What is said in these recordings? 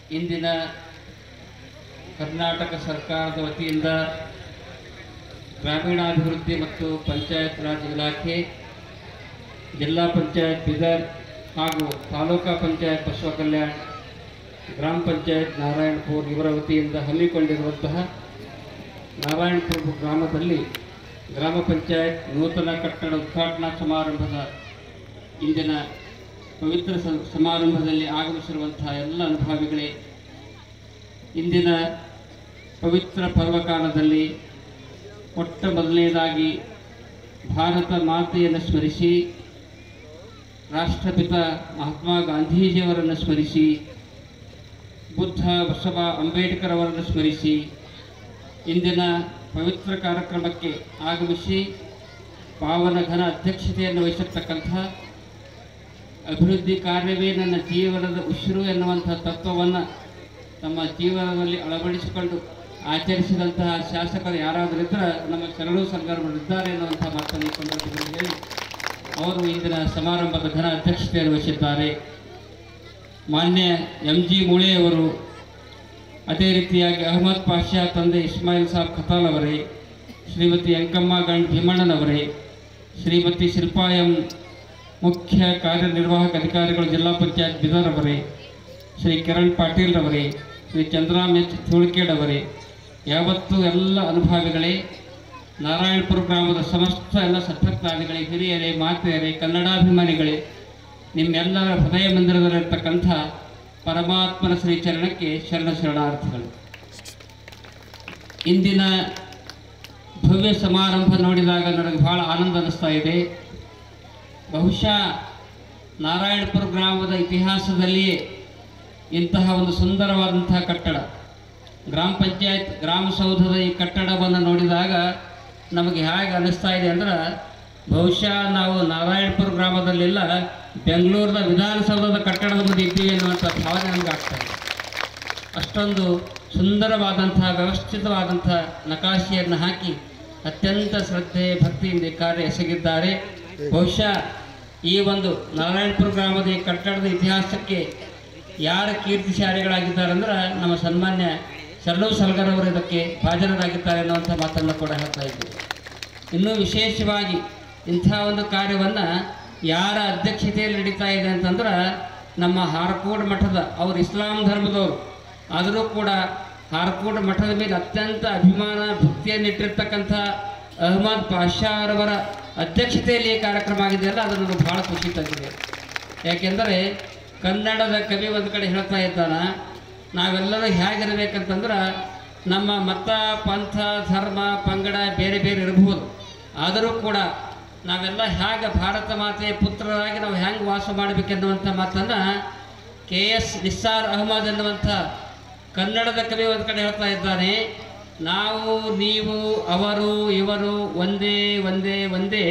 ಇಂದಿನ ಕರ್ನಾಟಕ ಸರ್ಕಾರದ ವತಿಯಿಂದ ಗ್ರಾಮೀಣಾಭಿವೃದ್ಧಿ ಮತ್ತು ಪಂಚಾಯತ್ ರಾಜ್ ಇಲಾಖೆ ಜಿಲ್ಲಾ ಪಂಚಾಯತ್ ಬೀದರ್ ಹಾಗೂ ತಾಲೂಕಾ ಪಂಚಾಯತ್ ಬಸವ ಕಲ್ಯಾಣ್ ಗ್ರಾಮ ಪಂಚಾಯತ್ ನಾರಾಯಣಪುರ ಇವರ ವತಿಯಿಂದ ಹಮ್ಮಿಕೊಂಡಿರುವಂತಹ ನಾರಾಯಣಪುರ ಗ್ರಾಮದಲ್ಲಿ ಗ್ರಾಮ ಪಂಚಾಯತ್ ನೂತನ ಕಟ್ಟಡ ಉದ್ಘಾಟನಾ ಸಮಾರಂಭದ ಇಂದಿನ ಪವಿತ್ರ ಸ- ಸಮಾರಂಭದಲ್ಲಿ ಆಗಮಿಸಿರುವಂತಹ ಎಲ್ಲ ಅನುಭವಿಗಳೇ ಇಂದಿನ ಪವಿತ್ರ ಪರ್ವಕಾಲದಲ್ಲಿ ಮೊಟ್ಟ ಮೊದಲನೇದಾಗಿ ಭಾರತ ಮಾತೆಯನ್ನು ಸ್ಮರಿಸಿ ರಾಷ್ಟ್ರಪಿತ ಮಹಾತ್ಮ ಗಾಂಧೀಜಿಯವರನ್ನು ಸ್ಮರಿಸಿ ಬುದ್ಧ ಬಸವ ಅಂಬೇಡ್ಕರ್ ಅವರನ್ನು ಸ್ಮರಿಸಿ ಇಂದಿನ ಪವಿತ್ರ ಕಾರ್ಯಕ್ರಮಕ್ಕೆ ಆಗಮಿಸಿ ಪಾವನ ಘನ ಅಧ್ಯಕ್ಷತೆಯನ್ನು ವಹಿಸಿರ್ತಕ್ಕಂಥ ಅಭಿವೃದ್ಧಿ ಕಾರ್ಯವೇ ನನ್ನ ಜೀವನದ ಉಸಿರು ಎನ್ನುವಂಥ ತತ್ವವನ್ನು ತಮ್ಮ ಜೀವನದಲ್ಲಿ ಅಳವಡಿಸಿಕೊಂಡು ಆಚರಿಸಿದಂತಹ ಶಾಸಕರು ಯಾರಾದರೂ ಇದ್ದರೆ ನಮ್ಮ ಶರಣು ಸಂಗಮರಿದ್ದಾರೆ ಎನ್ನುವಂಥ ಮಾತನ್ನು ಈ ಸಂದರ್ಭದಲ್ಲಿ ಹೇಳಿ ಅವರು ಇಂದಿನ ಸಮಾರಂಭದ ಘನ ಅಧ್ಯಕ್ಷತೆಯನ್ನು ವಹಿಸಿದ್ದಾರೆ ಮಾನ್ಯ ಎಂ ಜಿ ಮುಳೆಯವರು ಅದೇ ರೀತಿಯಾಗಿ ಅಹಮದ್ ಪಾಷಾ ತಂದೆ ಇಸ್ಮಾಯಿಲ್ ಸಾಬ್ ಖತಾಲ್ ಅವರೇ ಶ್ರೀಮತಿ ಅಂಕಮ್ಮ ಗಂಡ್ ಭೀಮಣ್ಣನವರೇ ಶ್ರೀಮತಿ ಶಿಲ್ಪಾ ಎಂ ಮುಖ್ಯ ಕಾರ್ಯನಿರ್ವಾಹಕ ಅಧಿಕಾರಿಗಳು ಜಿಲ್ಲಾ ಪಂಚಾಯತ್ ಬಿದರ್ ಅವರೇ ಶ್ರೀ ಕಿರಣ್ ಪಾಟೀಲ್ ರವರೇ ಶ್ರೀ ಚಂದ್ರಾಮ್ ಎಚ್ ಧೂಳಿಕೇಡ್ ಅವರೇ ಯಾವತ್ತೂ ಎಲ್ಲ ಅನುಭವಿಗಳೇ ನಾರಾಯಣಪುರ ಗ್ರಾಮದ ಸಮಸ್ತ ಎಲ್ಲ ಸತ್ಯಜ್ಞಾನಿಗಳೇ ಹಿರಿಯರೇ ಮಾತೆಯರೇ ಕನ್ನಡಾಭಿಮಾನಿಗಳೇ ನಿಮ್ಮೆಲ್ಲರ ಹೃದಯ ಮಂದಿರದಲ್ಲಿರ್ತಕ್ಕಂಥ ಪರಮಾತ್ಮನ ಶ್ರೀಚರಣಕ್ಕೆ ಶರಣ ಶರಣಾರ್ಥಿಗಳು ಇಂದಿನ ಭವ್ಯ ಸಮಾರಂಭ ನೋಡಿದಾಗ ನನಗೆ ಬಹಳ ಆನಂದ ಅನ್ನಿಸ್ತಾ ಇದೆ ಬಹುಶಃ ನಾರಾಯಣಪುರ ಗ್ರಾಮದ ಇತಿಹಾಸದಲ್ಲಿಯೇ ಇಂತಹ ಒಂದು ಸುಂದರವಾದಂತಹ ಕಟ್ಟಡ ಗ್ರಾಮ ಪಂಚಾಯತ್ ಗ್ರಾಮಸೌಧದ ಈ ಕಟ್ಟಡವನ್ನು ನೋಡಿದಾಗ ನಮಗೆ ಹೇಗೆ ಅನ್ನಿಸ್ತಾ ಇದೆ ಅಂದ್ರೆ ಬಹುಶಃ ನಾವು ನಾರಾಯಣಪುರ ಗ್ರಾಮದಲ್ಲಿಲ್ಲ ಬೆಂಗಳೂರಿನ ವಿಧಾನಸೌಧದ ಕಟ್ಟಡದ ಮುಂದೆ ಇದ್ದೀವಿ ಅನ್ನುವಂಥ ಭಾವನೆ ನಮಗೆ ಆಗ್ತಾ ಇದೆ ಅಷ್ಟೊಂದು ಸುಂದರವಾದಂತಹ ವ್ಯವಸ್ಥಿತವಾದಂತಹ ನಕಾಶೆಯನ್ನು ಹಾಕಿ ಅತ್ಯಂತ ಶ್ರದ್ಧೆ ಭಕ್ತಿಯಿಂದ ಈ ಕಾರ್ಯ ಎಸಗಿದ್ದಾರೆ ಬಹುಶಃ ಈ ಒಂದು ನಾರಾಯಣಪುರ ಗ್ರಾಮದ ಈ ಕಟ್ಟಡದ ಇತಿಹಾಸಕ್ಕೆ ಯಾರು ಕೀರ್ತಿಶಾಲಿಗಳಾಗಿದ್ದಾರೆ ಅಂದ್ರೆ ನಮ್ಮ ಸನ್ಮಾನ್ಯ ಶರಣು ಸಲ್ಗರ್ ಅವರು ಇದಕ್ಕೆ ಹಾಜರರಾಗಿದ್ದಾರೆ ಅನ್ನುವಂಥ ಮಾತನ್ನು ಕೂಡ ಹೇಳ್ತಾ ಇದ್ದೀವಿ ಇನ್ನೂ ವಿಶೇಷವಾಗಿ ಇಂಥ ಒಂದು ಕಾರ್ಯವನ್ನು ಯಾರ ಅಧ್ಯಕ್ಷತೆಯಲ್ಲಿ ನಡೀತಾ ಇದೆ ಅಂತಂದ್ರೆ ನಮ್ಮ ಹಾರಕೋಡ್ ಮಠದ ಅವರು ಇಸ್ಲಾಂ ಧರ್ಮದವರು ಆದರೂ ಕೂಡ ಹಾರಕೋಡ್ ಮಠದ ಮೇಲೆ ಅತ್ಯಂತ ಅಭಿಮಾನ ಭಕ್ತಿಯನ್ನಿಟ್ಟಿರ್ತಕ್ಕಂಥ ಅಹಮದ್ ಪಾಷಾರವರ ಅಧ್ಯಕ್ಷತೆಯಲ್ಲಿ ಈ ಕಾರ್ಯಕ್ರಮ ಆಗಿದೆಯಲ್ಲ ಅದು ನನಗೆ ಭಾಳ ಖುಷಿ ತಂದಿದೆ ಯಾಕೆಂದರೆ ಕನ್ನಡದ ಕವಿ ಒಂದು ಕಡೆ ಹೇಳ್ತಾ ಇದ್ದಾನ ನಾವೆಲ್ಲರೂ ಹೇಗಿರ್ಬೇಕಂತಂದ್ರೆ ನಮ್ಮ ಮತ ಪಂಥ ಧರ್ಮ ಪಂಗಡ ಬೇರೆ ಬೇರೆ ಇರಬಹುದು ಆದರೂ ಕೂಡ ನಾವೆಲ್ಲ ಹೇಗೆ ಭಾರತ ಮಾತೆಯ ಪುತ್ರರಾಗಿ ನಾವು ಹೆಂಗೆ ವಾಸ ಮಾಡಬೇಕೆನ್ನುವಂಥ ಮಾತನ್ನು ಕೆ ಎಸ್ ನಿಸ್ಸಾರ್ ಅಹಮದ್ ಎನ್ನುವಂಥ ಕನ್ನಡದ ಕವಿ ಒಂದು ಕಡೆ ಹೇಳ್ತಾ ಇದ್ದಾನೆ ನಾವು ನೀವು ಅವರು ಇವರು ಒಂದೇ ಒಂದೇ ಒಂದೇ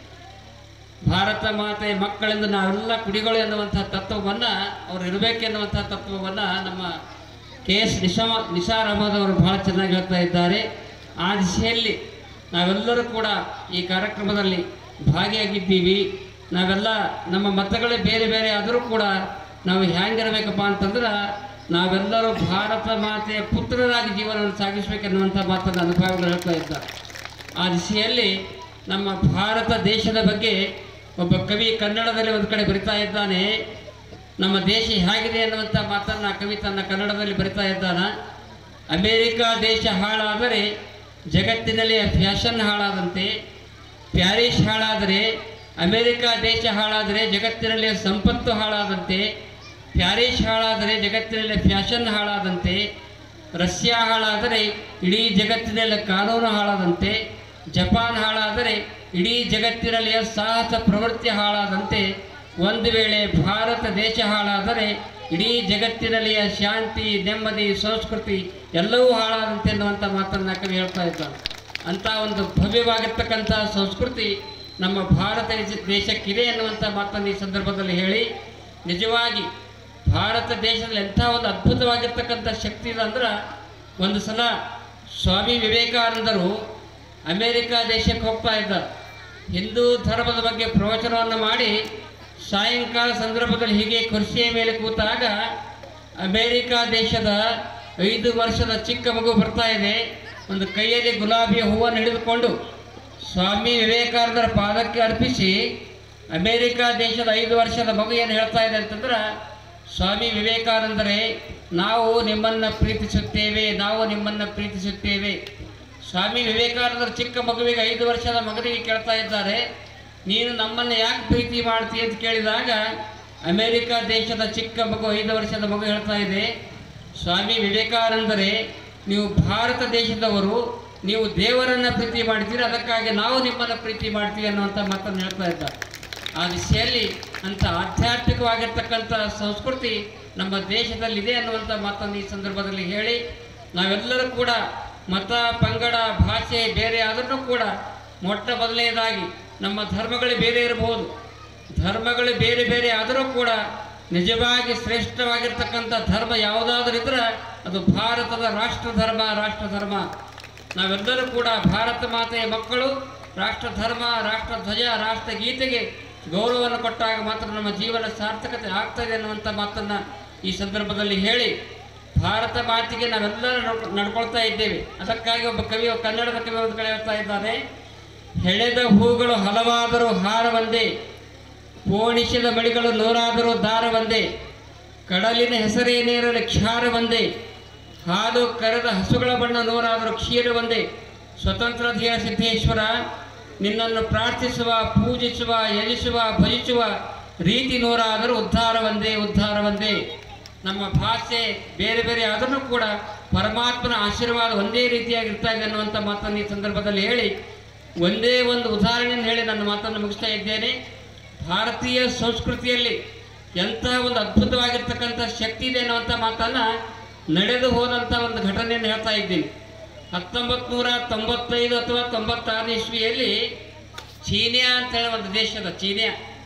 ಭಾರತ ಮಾತೆಯ ಮಕ್ಕಳೆಂದು ನಾವೆಲ್ಲ ಕುಡಿಗಳು ಎನ್ನುವಂಥ ತತ್ವವನ್ನು ಅವರು ಇರಬೇಕೆನ್ನುವಂಥ ತತ್ವವನ್ನು ನಮ್ಮ ಕೆ ಎಸ್ ನಿಶಾ ನಿಸಾರ್ ಅಹಮದ್ ಅವರು ಬಹಳ ಚೆನ್ನಾಗಿ ಹೇಳ್ತಾ ಇದ್ದಾರೆ ಆ ದಿಶೆಯಲ್ಲಿ ನಾವೆಲ್ಲರೂ ಕೂಡ ಈ ಕಾರ್ಯಕ್ರಮದಲ್ಲಿ ಭಾಗಿಯಾಗಿದ್ದೀವಿ ನಾವೆಲ್ಲ ನಮ್ಮ ಮತಗಳೇ ಬೇರೆ ಬೇರೆ ಆದರೂ ಕೂಡ ನಾವು ಹೆಂಗಿರಬೇಕಪ್ಪ ಅಂತಂದ್ರೆ ನಾವೆಲ್ಲರೂ ಭಾರತ ಮಾತೆಯ ಪುತ್ರರಾಗಿ ಜೀವನವನ್ನು ಸಾಗಿಸಬೇಕೆನ್ನುವಂಥ ಮಾತನ್ನು ಅನುಭವಗಳು ಹೇಳ್ತಾ ಇದ್ದಾರೆ ಆ ದಿಶೆಯಲ್ಲಿ ನಮ್ಮ ಭಾರತ ದೇಶದ ಬಗ್ಗೆ ಒಬ್ಬ ಕವಿ ಕನ್ನಡದಲ್ಲಿ ಒಂದು ಕಡೆ ಬರಿತಾ ಇದ್ದಾನೆ ನಮ್ಮ ದೇಶ ಹೇಗಿದೆ ಅನ್ನುವಂಥ ಮಾತನ್ನು ಆ ಕವಿ ತನ್ನ ಕನ್ನಡದಲ್ಲಿ ಬರಿತಾ ಇದ್ದಾನ ಅಮೇರಿಕಾ ದೇಶ ಹಾಳಾದರೆ ಜಗತ್ತಿನಲ್ಲಿ ಫ್ಯಾಷನ್ ಹಾಳಾದಂತೆ ಪ್ಯಾರಿಸ್ ಹಾಳಾದರೆ ಅಮೇರಿಕಾ ದೇಶ ಹಾಳಾದರೆ ಜಗತ್ತಿನಲ್ಲಿ ಸಂಪತ್ತು ಹಾಳಾದಂತೆ ಪ್ಯಾರಿಸ್ ಹಾಳಾದರೆ ಜಗತ್ತಿನಲ್ಲಿ ಫ್ಯಾಷನ್ ಹಾಳಾದಂತೆ ರಷ್ಯಾ ಹಾಳಾದರೆ ಇಡೀ ಜಗತ್ತಿನಲ್ಲಿ ಕಾನೂನು ಹಾಳಾದಂತೆ ಜಪಾನ್ ಹಾಳಾದರೆ ಇಡೀ ಜಗತ್ತಿನಲ್ಲಿಯ ಸಾಹಸ ಪ್ರವೃತ್ತಿ ಹಾಳಾದಂತೆ ಒಂದು ವೇಳೆ ಭಾರತ ದೇಶ ಹಾಳಾದರೆ ಇಡೀ ಜಗತ್ತಿನಲ್ಲಿಯ ಶಾಂತಿ ನೆಮ್ಮದಿ ಸಂಸ್ಕೃತಿ ಎಲ್ಲವೂ ಹಾಳಾದಂತೆ ಎನ್ನುವಂಥ ಮಾತನ್ನು ಕವಿ ಹೇಳ್ತಾ ಇದ್ದಾನೆ ಅಂಥ ಒಂದು ಭವ್ಯವಾಗಿರ್ತಕ್ಕಂಥ ಸಂಸ್ಕೃತಿ ನಮ್ಮ ಭಾರತ ದೇಶ- ದೇಶಕ್ಕಿದೆ ಎನ್ನುವಂಥ ಮಾತನ್ನು ಈ ಸಂದರ್ಭದಲ್ಲಿ ಹೇಳಿ ನಿಜವಾಗಿ ಭಾರತ ದೇಶದಲ್ಲಿ ಎಂಥ ಒಂದು ಅದ್ಭುತವಾಗಿರ್ತಕ್ಕಂಥ ಶಕ್ತಿ ಇದೆ ಅಂದ್ರೆ ಒಂದು ಸಲ ಸ್ವಾಮಿ ವಿವೇಕಾನಂದರು ಅಮೇರಿಕಾ ದೇಶಕ್ಕೆ ಹೋಗ್ತಾ ಇದ್ದಾರೆ ಹಿಂದೂ ಧರ್ಮದ ಬಗ್ಗೆ ಪ್ರವಚನವನ್ನು ಮಾಡಿ ಸಾಯಂಕಾಲ ಸಂದರ್ಭದಲ್ಲಿ ಹೀಗೆ ಕುರ್ಚಿಯ ಮೇಲೆ ಕೂತಾಗ ಅಮೇರಿಕಾ ದೇಶದ ಐದು ವರ್ಷದ ಚಿಕ್ಕ ಮಗು ಬರ್ತಾ ಇದೆ ಒಂದು ಕೈಯಲ್ಲಿ ಗುಲಾಬಿಯ ಹೂವನ್ನು ಹಿಡಿದುಕೊಂಡು ಸ್ವಾಮಿ ವಿವೇಕಾನಂದರ ಪಾದಕ್ಕೆ ಅರ್ಪಿಸಿ ಅಮೇರಿಕಾ ದೇಶದ ಐದು ವರ್ಷದ ಮಗು ಏನು ಹೇಳ್ತಾ ಇದೆ ಅಂತಂದ್ರೆ ಸ್ವಾಮಿ ವಿವೇಕಾನಂದರೇ ನಾವು ನಿಮ್ಮನ್ನು ಪ್ರೀತಿಸುತ್ತೇವೆ ನಾವು ನಿಮ್ಮನ್ನು ಪ್ರೀತಿಸುತ್ತೇವೆ ಸ್ವಾಮಿ ವಿವೇಕಾನಂದರ ಚಿಕ್ಕ ಮಗುವಿಗೆ ಐದು ವರ್ಷದ ಮಗನಿಗೆ ಕೇಳ್ತಾ ಇದ್ದಾರೆ ನೀನು ನಮ್ಮನ್ನು ಯಾಕೆ ಪ್ರೀತಿ ಮಾಡ್ತೀಯ ಅಂತ ಕೇಳಿದಾಗ ಅಮೇರಿಕಾ ದೇಶದ ಚಿಕ್ಕ ಮಗು ಐದು ವರ್ಷದ ಮಗು ಹೇಳ್ತಾ ಇದೆ ಸ್ವಾಮಿ ವಿವೇಕಾನಂದರೇ ನೀವು ಭಾರತ ದೇಶದವರು ನೀವು ದೇವರನ್ನು ಪ್ರೀತಿ ಮಾಡ್ತೀರಿ ಅದಕ್ಕಾಗಿ ನಾವು ನಿಮ್ಮನ್ನು ಪ್ರೀತಿ ಮಾಡ್ತೀವಿ ಅನ್ನುವಂಥ ಮಾತನ್ನು ಹೇಳ್ತಾ ಇದ್ದಾರೆ ಆ ದಿಶೆಯಲ್ಲಿ ಅಂಥ ಆಧ್ಯಾತ್ಮಿಕವಾಗಿರ್ತಕ್ಕಂಥ ಸಂಸ್ಕೃತಿ ನಮ್ಮ ದೇಶದಲ್ಲಿದೆ ಅನ್ನುವಂಥ ಮಾತನ್ನು ಈ ಸಂದರ್ಭದಲ್ಲಿ ಹೇಳಿ ನಾವೆಲ್ಲರೂ ಕೂಡ ಮತ ಪಂಗಡ ಭಾಷೆ ಬೇರೆ ಆದರೂ ಕೂಡ ಮೊಟ್ಟ ಮೊದಲನೇದಾಗಿ ನಮ್ಮ ಧರ್ಮಗಳು ಬೇರೆ ಇರಬಹುದು ಧರ್ಮಗಳು ಬೇರೆ ಬೇರೆ ಆದರೂ ಕೂಡ ನಿಜವಾಗಿ ಶ್ರೇಷ್ಠವಾಗಿರ್ತಕ್ಕಂಥ ಧರ್ಮ ಯಾವುದಾದ್ರೂ ಇದ್ರೆ ಅದು ಭಾರತದ ರಾಷ್ಟ್ರ ಧರ್ಮ ರಾಷ್ಟ್ರ ಧರ್ಮ ನಾವೆಲ್ಲರೂ ಕೂಡ ಭಾರತ ಮಾತೆಯ ಮಕ್ಕಳು ರಾಷ್ಟ್ರ ಧರ್ಮ ರಾಷ್ಟ್ರ ಧ್ವಜ ರಾಷ್ಟ್ರ ಗೀತೆಗೆ ಗೌರವವನ್ನು ಕೊಟ್ಟಾಗ ಮಾತ್ರ ನಮ್ಮ ಜೀವನ ಸಾರ್ಥಕತೆ ಆಗ್ತದೆ ಅನ್ನುವಂಥ ಮಾತನ್ನು ಈ ಸಂದರ್ಭದಲ್ಲಿ ಹೇಳಿ ಭಾರತ ಮಾತಿಗೆ ನಾವೆಲ್ಲರೂ ನಡ್ಕೊ- ನಡ್ಕೊಳ್ತಾ ಇದ್ದೇವೆ ಅದಕ್ಕಾಗಿ ಒಬ್ಬ ಕವಿ ಕನ್ನಡದ ಕವಿ ಒಂದು ಕಡೆ ಹೇಳ್ತಾ ಇದ್ದಾನೆ ಹೆಳೆದ ಹೂಗಳು ಹಲವಾದರೂ ಹಾರ ಒಂದೇ ಪೋಣಿಸಿದ ಮಳಿಗಳು ನೂರಾದರೂ ದಾರ ಒಂದೇ ಕಡಲಿನ ಹೆಸರೇನೇರಲು ಕ್ಷಾರ ಒಂದೇ ಹಾಲು ಕರೆದ ಹಸುಗಳ ಬಣ್ಣ ನೂರಾದರೂ ಕ್ಷೀರ ಒಂದೇ ಸ್ವತಂತ್ರ ಧೀರ ಸಿದ್ದೇಶ್ವರ ನಿನ್ನನ್ನು ಪ್ರಾರ್ಥಿಸುವ ಪೂಜಿಸುವ ಯಜಿಸುವ ಭಜಿಸುವ ರೀತಿ ನೂರಾದರೂ ಉದ್ಧಾರ ಒಂದೇ ಉದ್ಧಾರ ಒಂದೇ ನಮ್ಮ ಭಾಷೆ ಬೇರೆ ಬೇರೆ ಆದರೂ ಕೂಡ ಪರಮಾತ್ಮನ ಆಶೀರ್ವಾದ ಒಂದೇ ರೀತಿಯಾಗಿರ್ತಾ ಇದೆ ಅನ್ನುವಂಥ ಮಾತನ್ನು ಈ ಸಂದರ್ಭದಲ್ಲಿ ಹೇಳಿ ಒಂದೇ ಒಂದು ಉದಾಹರಣೆಯನ್ನು ಹೇಳಿ ನನ್ನ ಮಾತನ್ನು ಮುಗಿಸ್ತಾ ಇದ್ದೇನೆ ಭಾರತೀಯ ಸಂಸ್ಕೃತಿಯಲ್ಲಿ ಎಂತಹ ಒಂದು ಅದ್ಭುತವಾಗಿರ್ತಕ್ಕಂಥ ಶಕ್ತಿ ಇದೆ ಅನ್ನುವಂಥ ಮಾತನ್ನು ನಡೆದು ಹೋದಂಥ ಒಂದು ಘಟನೆಯನ್ನು ಹೇಳ್ತಾ ಇದ್ದೀನಿ ಹತ್ತೊಂಬತ್ತು ನೂರ ತೊಂಬತ್ತೈದು ಅಥವಾ ತೊಂಬತ್ತಾರು ಇಸ್ವಿಯಲ್ಲಿ ಚೀನಿಯಾ ಅಂತೇಳಿ ಒಂದು ದೇಶದ ಚೀನಿಯಾ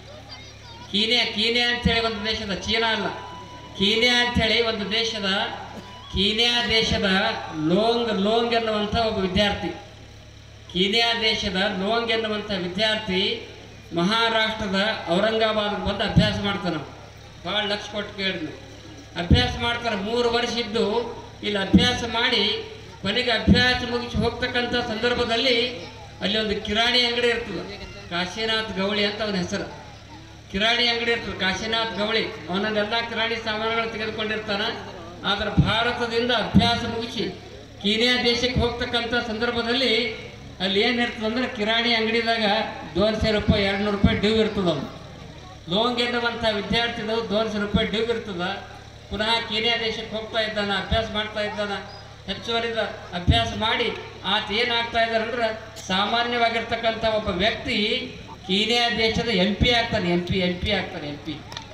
ಕೀನ್ಯಾ ಕೀನ್ಯಾ ಅಂತೇಳಿ ಒಂದು ದೇಶದ ಚೀನಾ ಅಲ್ಲ ಕೀನ್ಯಾ ಅಂಥೇಳಿ ಒಂದು ದೇಶದ ಕೀನ್ಯಾ ದೇಶದ ಲೋಂಗ್ ಲೋಂಗ್ ಎನ್ನುವಂಥ ಒಬ್ಬ ವಿದ್ಯಾರ್ಥಿ ಕೀನ್ಯಾ ದೇಶದ ಲೋಂಗ್ ಎನ್ನುವಂಥ ವಿದ್ಯಾರ್ಥಿ ಮಹಾರಾಷ್ಟ್ರದ ಔರಂಗಾಬಾದ್ಗೆ ಬಂದು ಅಭ್ಯಾಸ ಮಾಡ್ತಾನೆ ಭಾಳ ಲಕ್ಷ ಕೊಟ್ಟು ಕೇಳಿದ್ನು ಅಭ್ಯಾಸ ಮಾಡ್ತಾರೆ ಮೂರು ವರ್ಷ ಇದ್ದು ಇಲ್ಲಿ ಅಭ್ಯಾಸ ಮಾಡಿ ಕೊನೆಗೆ ಅಭ್ಯಾಸ ಮುಗಿಸಿ ಹೋಗ್ತಕ್ಕಂಥ ಸಂದರ್ಭದಲ್ಲಿ ಅಲ್ಲಿ ಒಂದು ಕಿರಾಣಿ ಅಂಗಡಿ ಇರ್ತದೆ ಕಾಶಿನಾಥ್ ಗೌಳಿ ಅಂತ ಅವನ ಹೆಸರು ಕಿರಾಣಿ ಅಂಗಡಿ ಇರ್ತದೆ ಕಾಶಿನಾಥ್ ಗೌಳಿ ಅವನನ್ನೆಲ್ಲ ಕಿರಾಣಿ ಸಾಮಾನುಗಳು ತೆಗೆದುಕೊಂಡಿರ್ತಾನ ಆದ್ರೆ ಭಾರತದಿಂದ ಅಭ್ಯಾಸ ಮುಗಿಸಿ ಕೀನ್ಯಾ ದೇಶಕ್ಕೆ ಹೋಗ್ತಕ್ಕಂಥ ಸಂದರ್ಭದಲ್ಲಿ ಅಲ್ಲಿ ಏನು ಇರ್ತದೆ ಅಂದ್ರೆ ಕಿರಾಣಿ ಅಂಗಡಿದಾಗ ದೋನ್ಸೆ ರೂಪಾಯಿ ಎರಡು ನೂರು ರೂಪಾಯಿ ಡ್ಯೂ ಇರ್ತದೆ ಅವ್ನು ಲೋಂಗ್ ಎನ್ನುವಂಥ ವಿದ್ಯಾರ್ಥಿಗಳು ದೋನ್ಸೆ ರೂಪಾಯಿ ಡ್ಯೂ ಇರ್ತದ ಪುನಃ ಕೀನ್ಯಾ ದೇಶಕ್ಕೆ ಹೋಗ್ತಾ ಇದ್ದಾನ ಅಭ್ಯಾಸ ಮಾಡ್ತಾ ಇದ್ದಾನ ಹೆಚ್ಚುವರಿದ ಅಭ್ಯಾಸ ಮಾಡಿ ಆತ ಏನಾಗ್ತಾ ಇದ್ದಾರೆ ಅಂದ್ರೆ ಸಾಮಾನ್ಯವಾಗಿರ್ತಕ್ಕಂಥ ಒಬ್ಬ ವ್ಯಕ್ತಿ ಕೀನ್ಯಾ ದೇಶದ ಎಂ ಪಿ ಆಗ್ತಾನೆ ಎಂ ಪಿ ಎಂ ಪಿ ಆಗ್ತಾನೆ ಎಂ ಪಿ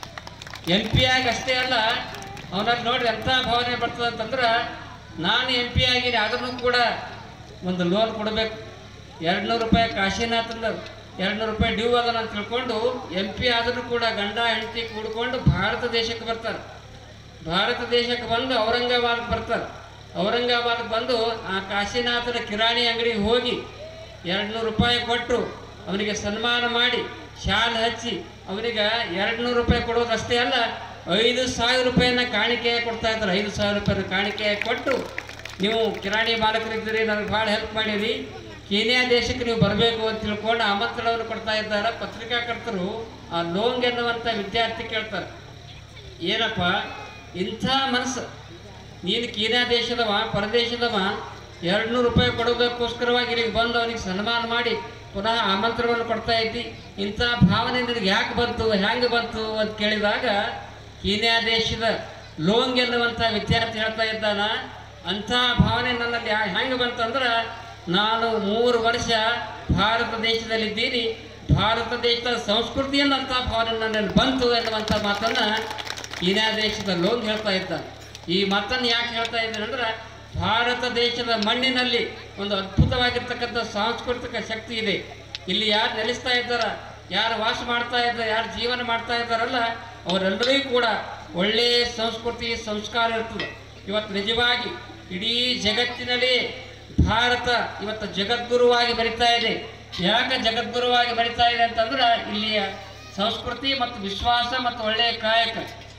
ಎಂ ಪಿ ಆಗಿ ಅಷ್ಟೇ ಅಲ್ಲ ಅವನಲ್ಲಿ ನೋಡ್ರಿ ಎಂಥ ಭಾವನೆ ಬರ್ತದೆ ಅಂತಂದ್ರೆ ನಾನು ಎಂ ಪಿ ಆಗಿನಿ ಅದನ್ನು ಕೂಡ ಒಂದು ಲೋನ್ ಕೊಡಬೇಕು ಎರಡು ನೂರು ರೂಪಾಯಿ ಕಾಶಿನಾಥಂದ ಎರಡು ನೂರು ರೂಪಾಯಿ ಡ್ಯೂ ಅದನ್ನ ಅಂತ ತಿಳ್ಕೊಂಡು ಎಂ ಪಿ ಆದರೂ ಕೂಡ ಗಂಡ ಹೆಂಡತಿ ಕೂಡ್ಕೊಂಡು ಭಾರತ ದೇಶಕ್ಕೆ ಬರ್ತಾರೆ ಭಾರತ ದೇಶಕ್ಕೆ ಬಂದು ಔರಂಗಾಬಾದ್ಗೆ ಬರ್ತಾರೆ ಔರಂಗಾಬಾದ್ಗೆ ಬಂದು ಆ ಕಾಶಿನಾಥನ ಕಿರಾಣಿ ಅಂಗಡಿಗೆ ಹೋಗಿ ಎರಡು ನೂರು ರೂಪಾಯಿ ಕೊಟ್ಟು ಅವನಿಗೆ ಸನ್ಮಾನ ಮಾಡಿ ಶಾಲ್ ಹಚ್ಚಿ ಅವನಿಗೆ ಎರಡು ನೂರು ರೂಪಾಯಿ ಕೊಡೋದು ಅಷ್ಟೇ ಅಲ್ಲ ಐದು ಸಾವಿರ ರೂಪಾಯಿನ ಕಾಣಿಕೆ ಕೊಡ್ತಾ ಇದ್ದಾರೆ ಐದು ಸಾವಿರ ರೂಪಾಯಿನ ಕಾಣಿಕೆ ಕೊಟ್ಟು ನೀವು ಕಿರಾಣಿ ಮಾಲಕರಿದ್ದೀರಿ ನನಗೆ ಭಾಳ ಹೆಲ್ಪ್ ಮಾಡಿರಿ ಕೀನ್ಯಾ ದೇಶಕ್ಕೆ ನೀವು ಬರಬೇಕು ಅಂತ ತಿಳ್ಕೊಂಡು ಆಮಂತ್ರಣವನ್ನು ಕೊಡ್ತಾ ಇದ್ದಾರೆ ಪತ್ರಿಕಾಕರ್ತರು ಆ ಲೋಂಗ್ ಎನ್ನುವಂಥ ವಿದ್ಯಾರ್ಥಿ ಕೇಳ್ತಾರೆ ಏನಪ್ಪ ಇಂಥ ಮನಸ್ಸು ನೀನು ಕೀನ್ಯಾ ದೇಶದವ ಪರದೇಶದವ ಎರಡು ನೂರು ರೂಪಾಯಿ ಕೊಡೋದಕ್ಕೋಸ್ಕರವಾಗಿ ಇಲ್ಲಿಗೆ ಬಂದು ಅವನಿಗೆ ಸನ್ಮಾನ ಮಾಡಿ ಪುನಃ ಆಮಂತ್ರಣವನ್ನು ಕೊಡ್ತಾ ಇದ್ದಿ ಇಂಥ ಭಾವನೆ ನಿನಗೆ ಯಾಕೆ ಬಂತು ಹೆಂಗೆ ಬಂತು ಅಂತ ಕೇಳಿದಾಗ ಕೀನ್ಯಾ ದೇಶದ ಲೋಂಗ್ ಎನ್ನುವಂಥ ವಿದ್ಯಾರ್ಥಿ ಹೇಳ್ತಾ ಇದ್ದಾನ ಅಂಥ ಭಾವನೆ ನನ್ನಲ್ಲಿ ಯಾ- ಹೆಂಗೆ ಬಂತಂದ್ರೆ ನಾನು ಮೂರು ವರ್ಷ ಭಾರತ ದೇಶದಲ್ಲಿದ್ದೀನಿ ಭಾರತ ದೇಶದ ಸಂಸ್ಕೃತಿಯನ್ನು ಅಂಥ ಭಾವನೆ ನನ್ನಲ್ಲಿ ಬಂತು ಎನ್ನುವಂಥ ಮಾತನ್ನು ಕೀನ್ಯಾ ದೇಶದ ಲೋಂಗ್ ಹೇಳ್ತಾ ಇದ್ದ ಈ ಮಾತನ್ನು ಯಾಕೆ ಹೇಳ್ತಾ ಇದ್ದೇನೆ ಅಂದ್ರೆ ಭಾರತ ದೇಶದ ಮಣ್ಣಿನಲ್ಲಿ ಒಂದು ಅದ್ಭುತವಾಗಿರ್ತಕ್ಕಂಥ ಸಾಂಸ್ಕೃತಿಕ ಶಕ್ತಿ ಇದೆ ಇಲ್ಲಿ ಯಾರು ನೆಲೆಸ್ತಾ ಇದ್ದಾರ ಯಾರು ವಾಸ ಮಾಡ್ತಾ ಇದ್ದಾರೆ ಯಾರು ಜೀವನ ಮಾಡ್ತಾ ಇದ್ದಾರಲ್ಲ ಅವರೆಲ್ಲರಿಗೂ ಕೂಡ ಒಳ್ಳೆಯ ಸಂಸ್ಕೃತಿ ಸಂಸ್ಕಾರ ಇರ್ತದೆ ಇವತ್ತು ನಿಜವಾಗಿ ಇಡೀ ಜಗತ್ತಿನಲ್ಲಿ ಭಾರತ ಇವತ್ತು ಜಗದ್ಗುರುವಾಗಿ ಬರಿತಾ ಇದೆ ಯಾಕೆ ಜಗದ್ಗುರುವಾಗಿ ಬರಿತಾ ಇದೆ ಅಂತಂದ್ರೆ ಇಲ್ಲಿಯ ಸಂಸ್ಕೃತಿ ಮತ್ತು ವಿಶ್ವಾಸ ಮತ್ತು ಒಳ್ಳೆಯ ಕಾಯಕ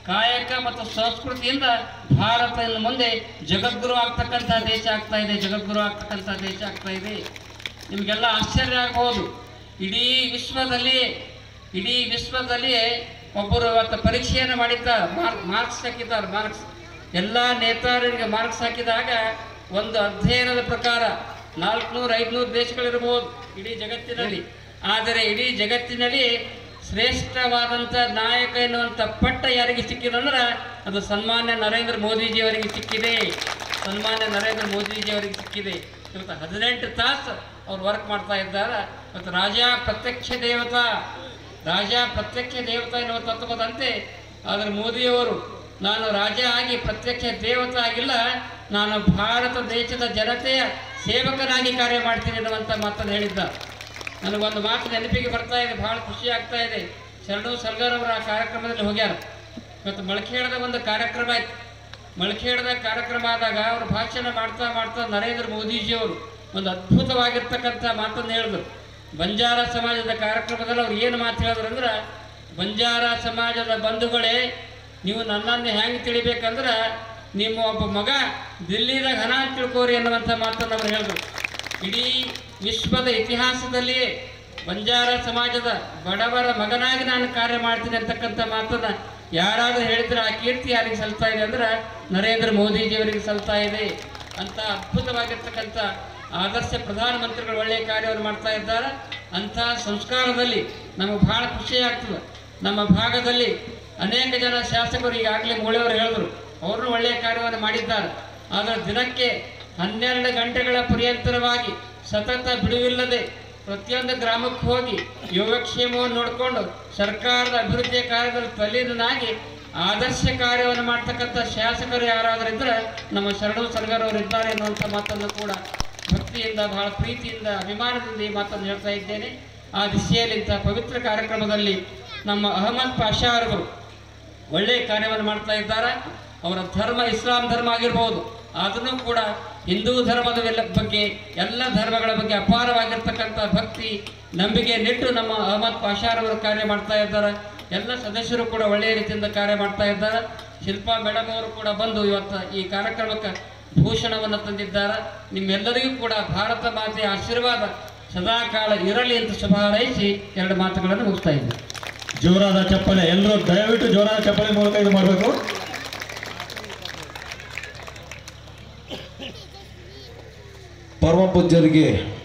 ಕಾಯಕ ಮತ್ತು ಸಂಸ್ಕೃತಿಯಿಂದ ಭಾರತ ಇನ್ನು ಮುಂದೆ ಜಗದ್ಗುರು ಆಗ್ತಕ್ಕಂಥ ದೇಶ ಆಗ್ತಾ ಇದೆ ಜಗದ್ಗುರು ಆಗ್ತಕ್ಕಂಥ ದೇಶ ಆಗ್ತಾ ಇದೆ ನಿಮಗೆಲ್ಲ ಆಶ್ಚರ್ಯ ಆಗ್ಬೋದು ಇಡೀ ವಿಶ್ವದಲ್ಲಿ ಇಡೀ ವಿಶ್ವದಲ್ಲಿ ಒಬ್ಬರು ಇವತ್ತು ಪರೀಕ್ಷೆಯನ್ನು ಮಾಡಿದ್ದಾರೆ ಮಾರ್ಕ್ ಮಾರ್ಕ್ಸ್ ಹಾಕಿದ್ದಾರೆ ಮಾರ್ಕ್ಸ್ ಎಲ್ಲ ನೇತಾರರಿಗೆ ಮಾರ್ಕ್ಸ್ ಹಾಕಿದಾಗ ಒಂದು ಅಧ್ಯಯನದ ಪ್ರಕಾರ ನಾಲ್ಕುನೂರು ಐದುನೂರು ದೇಶಗಳಿರ್ಬೋದು ಇಡೀ ಜಗತ್ತಿನಲ್ಲಿ ಆದರೆ ಇಡೀ ಜಗತ್ತಿನಲ್ಲಿ ಶ್ರೇಷ್ಠವಾದಂಥ ನಾಯಕ ಎನ್ನುವಂಥ ಪಟ್ಟ ಯಾರಿಗೆ ಸಿಕ್ಕಿದಂದ್ರೆ ಅದು ಸನ್ಮಾನ್ಯ ನರೇಂದ್ರ ಮೋದಿಜಿಯವರಿಗೆ ಸಿಕ್ಕಿದೆ ಸನ್ಮಾನ್ಯ ನರೇಂದ್ರ ಮೋದಿಜಿಯವರಿಗೆ ಸಿಕ್ಕಿದೆ ಇವತ್ತು ಹದಿನೆಂಟು ತಾಸು ಅವ್ರು ವರ್ಕ್ ಮಾಡ್ತಾ ಇದ್ದಾರೆ ಮತ್ತು ರಾಜ ಪ್ರತ್ಯಕ್ಷ ದೇವತಾ ರಾಜ ಪ್ರತ್ಯಕ್ಷ ದೇವತಾ ಎನ್ನುವ ತತ್ವದಂತೆ ಆದರೆ ಮೋದಿಯವರು ನಾನು ರಾಜ ಆಗಿ ಪ್ರತ್ಯಕ್ಷ ದೇವತಾ ಆಗಿಲ್ಲ ನಾನು ಭಾರತ ದೇಶದ ಜನತೆಯ ಸೇವಕನಾಗಿ ಕಾರ್ಯ ಮಾಡ್ತೀನಿ ಅನ್ನುವಂಥ ಮಾತನ್ನು ಹೇಳಿದ್ದಾರೆ ನನಗೊಂದು ಮಾತು ನೆನಪಿಗೆ ಬರ್ತಾ ಇದೆ ಭಾಳ ಖುಷಿ ಆಗ್ತಾ ಇದೆ ಶರಣು ಸರ್ಗಾರ್ ಅವರ ಆ ಕಾರ್ಯಕ್ರಮದಲ್ಲಿ ಹೋಗ್ಯಾರ ಇವತ್ತು ಮಳಖೇಡದ ಒಂದು ಕಾರ್ಯಕ್ರಮ ಆಯ್ತು ಮಳಖೇಡದ ಕಾರ್ಯಕ್ರಮ ಆದಾಗ ಅವರು ಭಾಷಣ ಮಾಡ್ತಾ ಮಾಡ್ತಾ ನರೇಂದ್ರ ಮೋದಿಜಿಯವರು ಒಂದು ಅದ್ಭುತವಾಗಿರ್ತಕ್ಕಂಥ ಮಾತನ್ನು ಹೇಳಿದ್ರು ಬಂಜಾರ ಸಮಾಜದ ಕಾರ್ಯಕ್ರಮದಲ್ಲಿ ಅವ್ರು ಏನು ಮಾತು ಹೇಳಿದ್ರು ಅಂದ್ರೆ ಬಂಜಾರ ಸಮಾಜದ ಬಂಧುಗಳೇ ನೀವು ನನ್ನನ್ನು ಹೆಂಗೆ ತಿಳಿಬೇಕಂದ್ರೆ ನಿಮ್ಮ ಒಬ್ಬ ಮಗ ದಿಲ್ಲಿದಾಗ ಹಣ ಅಂತ ತಿಳ್ಕೋರಿ ಅನ್ನುವಂಥ ಮಾತನ್ನು ಅವ್ರು ಹೇಳಿದ್ರು ಇಡೀ ವಿಶ್ವದ ಇತಿಹಾಸದಲ್ಲಿಯೇ ಬಂಜಾರ ಸಮಾಜದ ಬಡವರ ಮಗನಾಗಿ ನಾನು ಕಾರ್ಯ ಮಾಡ್ತೀನಿ ಅಂತಕ್ಕಂಥ ಮಾತನ್ನ ಯಾರಾದರೂ ಹೇಳಿದ್ರೆ ಆ ಕೀರ್ತಿ ಯಾರಿಗೆ ಸಲ್ತಾ ಇದೆ ಅಂದ್ರೆ ನರೇಂದ್ರ ಮೋದಿಜಿಯವರಿಗೆ ಸಲ್ತಾ ಇದೆ ಅಂತ ಅದ್ಭುತವಾಗಿರ್ತಕ್ಕಂಥ ಆದರ್ಶ ಪ್ರಧಾನಮಂತ್ರಿಗಳು ಒಳ್ಳೆಯ ಕಾರ್ಯವನ್ನು ಮಾಡ್ತಾ ಇದ್ದಾರೆ ಅಂಥ ಸಂಸ್ಕಾರದಲ್ಲಿ ನಮಗೆ ಬಹಳ ಖುಷಿ ಆಗ್ತದೆ ನಮ್ಮ ಭಾಗದಲ್ಲಿ ಅನೇಕ ಜನ ಶಾಸಕರು ಈಗಾಗಲೇ ಮೂಳೆಯವರು ಹೇಳಿದ್ರು ಅವರು ಒಳ್ಳೆಯ ಕಾರ್ಯವನ್ನು ಮಾಡಿದ್ದಾರೆ ಆದರೆ ದಿನಕ್ಕೆ ಹನ್ನೆರಡು ಗಂಟೆಗಳ ಪರ್ಯಂತರವಾಗಿ ಸತತ ಬಿಡುವಿಲ್ಲದೆ ಪ್ರತಿಯೊಂದು ಗ್ರಾಮಕ್ಕೆ ಹೋಗಿ ಯೋಗಕ್ಷೇಮವನ್ನು ನೋಡಿಕೊಂಡು ಸರ್ಕಾರದ ಅಭಿವೃದ್ಧಿಯ ಕಾರ್ಯದಲ್ಲಿ ತಲ್ಲೀನನಾಗಿ ಆದರ್ಶ ಕಾರ್ಯವನ್ನು ಮಾಡ್ತಕ್ಕಂಥ ಶಾಸಕರು ಯಾರಾದರೂ ಇದ್ದರೆ ನಮ್ಮ ಶರಣು ಸರ್ಗಾರ್ ಅವರು ಇದ್ದಾರೆ ಎನ್ನುವಂಥ ಮಾತನ್ನು ಕೂಡ ಭಕ್ತಿಯಿಂದ ಬಹಳ ಪ್ರೀತಿಯಿಂದ ಅಭಿಮಾನದಿಂದ ಈ ಮಾತನ್ನು ಹೇಳ್ತಾ ಇದ್ದೇನೆ ಆ ದಿಶೆಯಲ್ಲಿ ಇಂಥ ಪವಿತ್ರ ಕಾರ್ಯಕ್ರಮದಲ್ಲಿ ನಮ್ಮ ಅಹಮದ್ ಪಾಷಾ ಅವರು ಒಳ್ಳೆಯ ಕಾರ್ಯವನ್ನು ಮಾಡ್ತಾ ಇದ್ದಾರೆ ಅವರ ಧರ್ಮ ಇಸ್ಲಾಂ ಧರ್ಮ ಆಗಿರ್ಬೋದು ಆದರೂ ಕೂಡ ಹಿಂದೂ ಧರ್ಮದ ಎಲ್ಲ- ಬಗ್ಗೆ ಎಲ್ಲ ಧರ್ಮಗಳ ಬಗ್ಗೆ ಅಪಾರವಾಗಿರ್ತಕ್ಕಂಥ ಭಕ್ತಿ ನಂಬಿಕೆ ನಿಟ್ಟು ನಮ್ಮ ಅಹಮದ್ ಪಾಷಾರವರು ಕಾರ್ಯ ಮಾಡ್ತಾ ಇದ್ದಾರೆ ಎಲ್ಲ ಸದಸ್ಯರು ಕೂಡ ಒಳ್ಳೆಯ ರೀತಿಯಿಂದ ಕಾರ್ಯ ಮಾಡ್ತಾ ಇದ್ದಾರೆ ಶಿಲ್ಪಾ ಮೇಡಮ್ ಅವರು ಕೂಡ ಬಂದು ಇವತ್ತು ಈ ಕಾರ್ಯಕ್ರಮಕ್ಕೆ ಭೂಷಣವನ್ನು ತಂದಿದ್ದಾರೆ ನಿಮ್ಮೆಲ್ಲರಿಗೂ ಕೂಡ ಭಾರತ ಮಾತೆಯ ಆಶೀರ್ವಾದ ಸದಾಕಾಲ ಇರಲಿ ಅಂತ ಶುಭ ಹಾರೈಸಿ ಎರಡು ಮಾತುಗಳನ್ನು ಮುಗಿಸ್ತಾ ಇದ್ದೀನಿ ಜೋರಾದ ಚಪ್ಪಲೆ ಎಲ್ಲರೂ ದಯವಿಟ್ಟು ಜೋರಾದ ಚಪ್ಪಲೆ ಮೂಲಕ ಇದು ಮಾಡಬೇಕು ಪರಮ ಪೂಜ್ಯರಿಗೆ